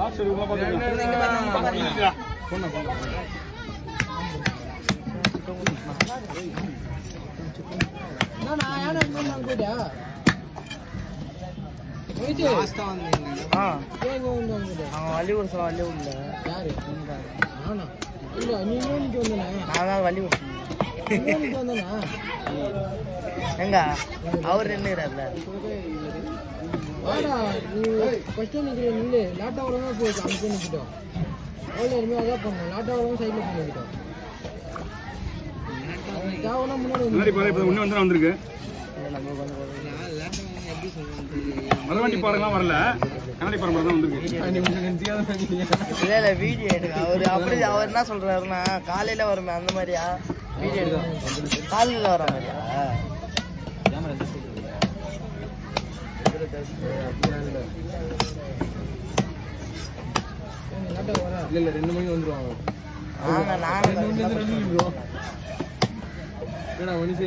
சரி உள்ள பாத்துக்கலாம் பொண்ணு பொண்ணு ஆ அவன் வள்ளியூர் சார் வள்ளியூர்ல நான் தான் வள்ளியூர் எங்க அவர் நின்னுறாருல வாடா நீ ஃபர்ஸ்ட் நிக்கிற நில்லு லாட்டா வரவங்க போயிட்டு அங்க போய் நிக்கிட்டோம் அவ்வளோ எருமையாக அதான் பண்ணோம் லாட்டா வரவங்க சைடில் போய் நிக்கிட்டோம் தேவைன்னா முன்னாடி வந்து முன்னாடி பாரு இப்போ முன்னே வந்து வந்திருக்கு மரவண்டி பாடலாம் வரல கண்ணாடி பாடம் தான் வந்திருக்கு இல்ல இல்ல வீடியோ எடுக்க அவரு அப்படி அவர் என்ன சொல்றாருன்னா காலையில வருமே அந்த மாதிரியா வீடியோ எடுக்க காலையில வர மாதிரியா லாட்டா வர இல்ல இல்ல ரெண்டு மணிக்கு வந்துருவாங்க ஆனா நானும் ஏடா மனுஷே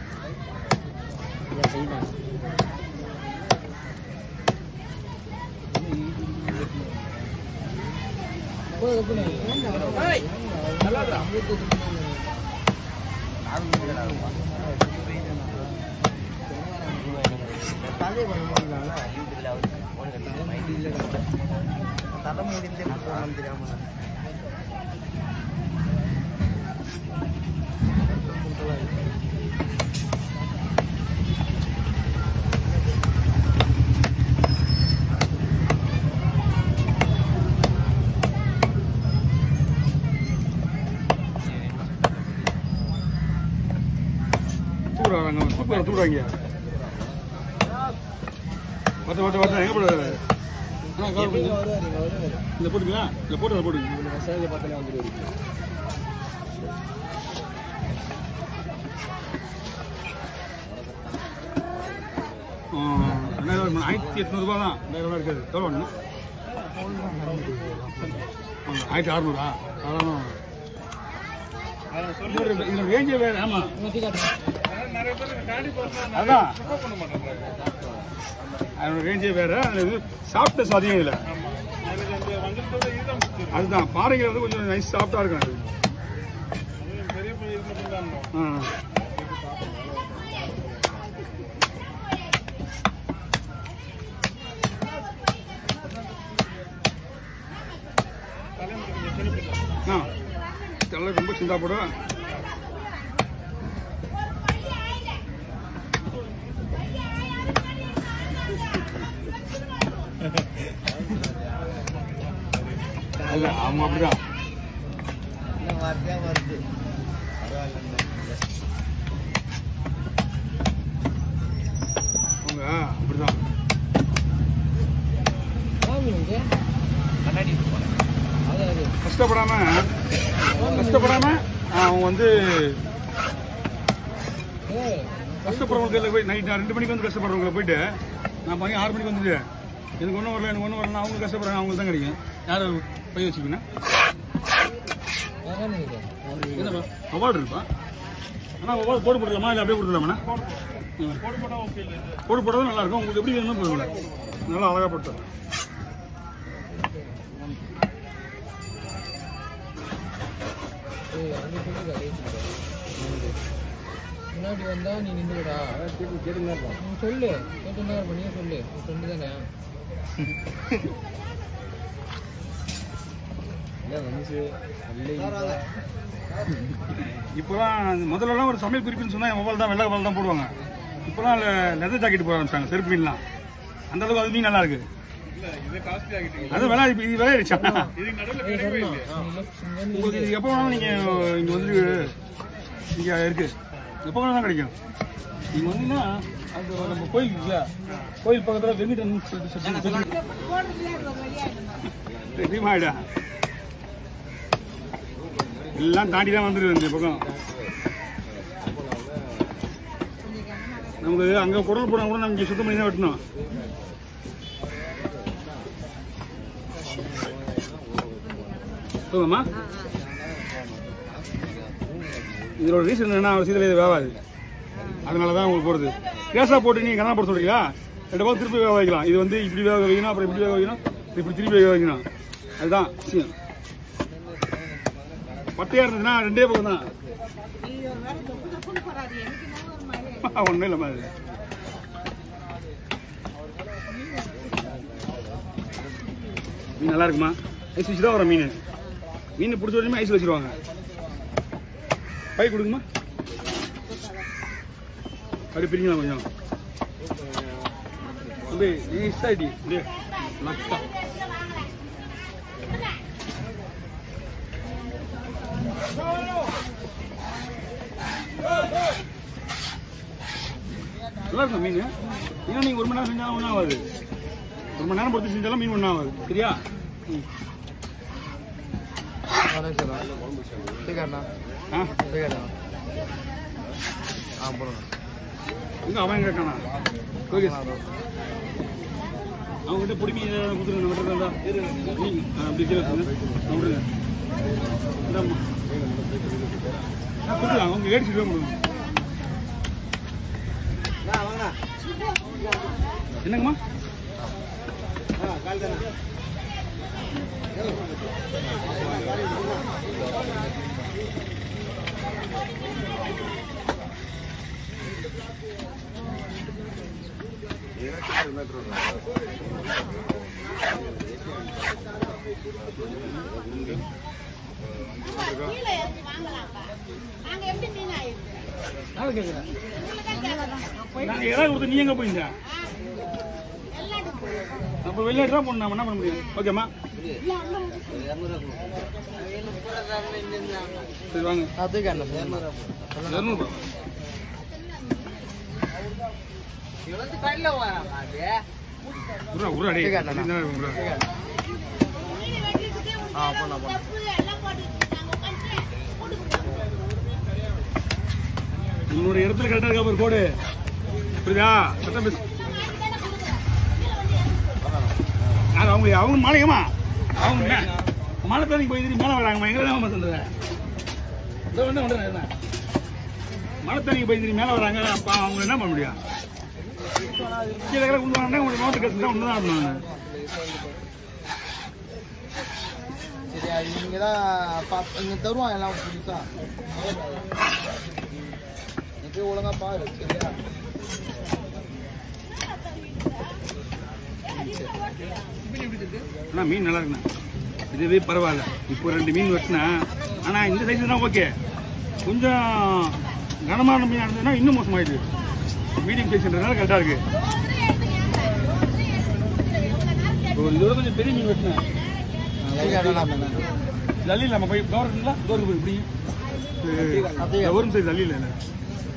போய் எப்படி தலை பண்ணுவாங்க யூடியூப்ல அவருக்கு போன் கட்டி தலை முடிந்தே போகணும் தெரியாம தூக்குறாங்க தூக்குறாங்க தூக்குறாங்க வட்ட வட்ட வட்ட எங்க போடுறாரு இந்த போட்டுங்களா இந்த போட்டு அதை போட்டுங்க சேவையை பார்த்தாலே வந்துருவாரு ஆ, ரெண்டாயிரம் ரூபாய், ஆயிரத்தி எட்நூறுபா தான் ரெண்டாயிரம் ரூபாய் இருக்காது எவ்வளோ ஒன்று ஆயிரத்தி அறநூறா அதான் இதோட ரேஞ்சே வேறு ஆமாம் அதான் அதோட ரேஞ்சே வேற அது இது சாஃப்ட்னஸ் அதிகம் இதில் அதுதான் பாறைகள் வந்து கொஞ்சம் நைஸ் சாஃப்டாக இருக்கும் அது ஆ ஆ தலை ரொம்ப சிந்தா போடும் அல்ல அவங்க அப்படிதான் வார்த்தையா வருது அவங்க அப்படிதான் அது அது கஷ்டப்படாம கஷ்டப்படாம அவங்க வந்து ஏய், கஷ்டப்படுறவங்க போய் நைட் நான் ரெண்டு மணிக்கு வந்து கஷ்டப்படுறவங்களை போயிட்டு நான் பண்ணி ஆறு மணிக்கு வந்துட்டு எனக்கு ஒன்றும் வரல எனக்கு ஒன்றும் வரல அவங்க கஷ்டப்படுறாங்க அவங்களுக்கு தான் கிடைக்கும் யார் பை வச்சுக்கணும் அதான் இது. என்னப்பா அவார்டு இருப்பா ஆனால் அவார்டு போட்டு போட்டுக்கலாமா இல்லை அப்படியே கொடுத்துடலாமா போட்டு போட்டால் நல்லா இருக்கும் உங்களுக்கு எப்படி வேணுமோ போடுங்க நல்லா அழகாக போட்டு ஏய், அங்க சொல்லுடா, டேய் சொல்லுடா. முன்னாடி வந்தா நீ நின்றுடா கேட்டுங்க நீ சொல்லு கேட்டு என்ன பண்ணியே சொல்லு உன் ஃப்ரெண்டு தானே ஏன் மனுஷே இப்போலாம் முதல்லலாம் ஒரு சமையல் குறிப்புன்னு சொன்னால் மொபைல் தான் வெள்ளை கவல் தான் போடுவாங்க இப்போலாம் லெதர் ஜாக்கெட் போட ஆரம்பிச்சாங்க செருப்பு மீன்லாம் அந்த அளவுக்கு அது மீன் நல்லா இருக்கு அது விலை இப்போ இது விளையாடுச்சா ஏய், சொல்லணும். நீ left இங்க இருந்து உங்களுக்கு இது எப்போ வேணாலும் நீங்கள் இங்கே வந்து இங்கே இருக்கு எப்போ வேணாலும் தான் கிடைக்கும் நீங்கள் வந்தீங்கன்னா அந்த நம்ம கோயில் இருக்குல்ல கோயில் பக்கத்தில் வெங்கிட்டன் தெரியுமாடா எல்லாம் தாண்டி தான் வந்துருக்கு இந்த பக்கம் நமக்கு அங்கே குடல் போனால் கூட நம்ம இங்கே சுத்தம் பண்ணி தான் வெட்டணும் சொல்லுங்கம்மா இதோட ரீசன் என்னன்னா சீதல இது வேவாது அதனால தான் உங்களுக்கு போடுது கேஸாக போட்டு நீங்கள் கண்ணா போட சொல்றீங்களா ரெண்டு பக்கம் திருப்பி வேக வைக்கலாம் இது வந்து இப்படி வேக வைக்கணும் அப்புறம் இப்படி வேக வைக்கணும் இப்படி திருப்பி வைக்கணும் அதுதான் விஷயம் பட்டையா இருந்ததுன்னா ரெண்டே பக்கம் தான் ஒன்றும் இல்லை மாதிரி மீன் நல்லா இருக்குமா ஐஸ் வச்சு தான் வரும் மீன் மீன் பிடிச்ச உடனே ஐஸ் வச்சிருவாங்க பை கொடுக்குமா அப்படி பிரிக்கலாம் கொஞ்சம் அப்படியே நைஸா இடி அப்படியே லக்கா நல்லா இருக்கும் மீன் ஏன்னா நீங்க ஒரு மணி நேரம் செஞ்சாலும் ஒன்றும் ஆகாது ஒரு மணி நேரம் பொறுத்து செஞ்சாலும் மீன் ஒன்றும் ஆகாது சரியா ம். தூக்கிடா ஆ தூக்கிடா ஆ போடுங்க எங்க அவன் எங்க இருக்கானா கோகேஷ் அவங்ககிட்ட பிடிக்கி கொடுத்துருங்க விட்டுறதா நீங்க ஆ, அப்படி கீழே வச்சுருங்க ஆ, விடுங்க இந்தாம்மா ஆ, கொடுங்க அவங்க ஏடிச்சு ரூபா கொடுங்க என்னங்கம்மா கீழே இறங்கி வாங்கலாம்ப்பா நாங்க எப்படி மீன் ஆயிடுச்சு நாங்க ஏதாவது கொடுத்து நீ எங்க போயிருந்த எல்லாத்துக்கும் அப்போ வெளியேற்றா போன நாம என்ன பண்ண முடியும் ஓகேம்மா சரி வாங்க ஆ தூக்கிடா இரநூறுபா உருவா உருவா டேய் தூக்கிடா இந்த உருவா மீன் வெட்டிட்டு ஆ போடலாம் போடலாம் தப்பு எல்லாம் போட்டுட்டு நாங்க உட்காந்து உன்னோட இடத்துல கரெக்டா இருக்கா பாரு கோடு புரியுதா சட்டம் பேசு அது அவங்க அவங்க மாளிகமா அவங்க என்ன மழை தண்ணி போய் திரும்பி மேலே வராங்கம்மா எங்க தான் சொல்ற இதோ வந்து வந்து என்ன மழை தண்ணி போய் திரும்பி மேலே வராங்க அப்ப அவங்க என்ன பண்ண முடியும் கீழே கீழே கொண்டு வராங்கன்னா உங்களுக்கு நோட்டு கேஸ் தான் ஒன்று தான் பண்ணுவாங்க சரி அது இங்கே தான் இங்கே தருவான் எல்லாம் புதுசா நீ போய் ஒழுங்கா பாரு சரியா ஆனா மீன் நல்லா இருக்குண்ணா இதுவே பரவாயில்ல இப்போ ரெண்டு மீன் வெட்டினா ஆனா இந்த சைஸ் தான் ஓகே கொஞ்சம் கனமான மீன் இருந்ததுன்னா இன்னும் மோசமாயிடுது மீடியம் சைஸ்ன்றதுனால கரெக்டா இருக்கு இப்போ இதோட கொஞ்சம் பெரிய மீன் வெட்டினேன் ஜல்லி நம்ம போய் டோர் இருக்குங்களா டோருக்கு போய் இப்படி இது- அப்படியா? ஒரு நிமிஷம் ஜல்லி இல்லை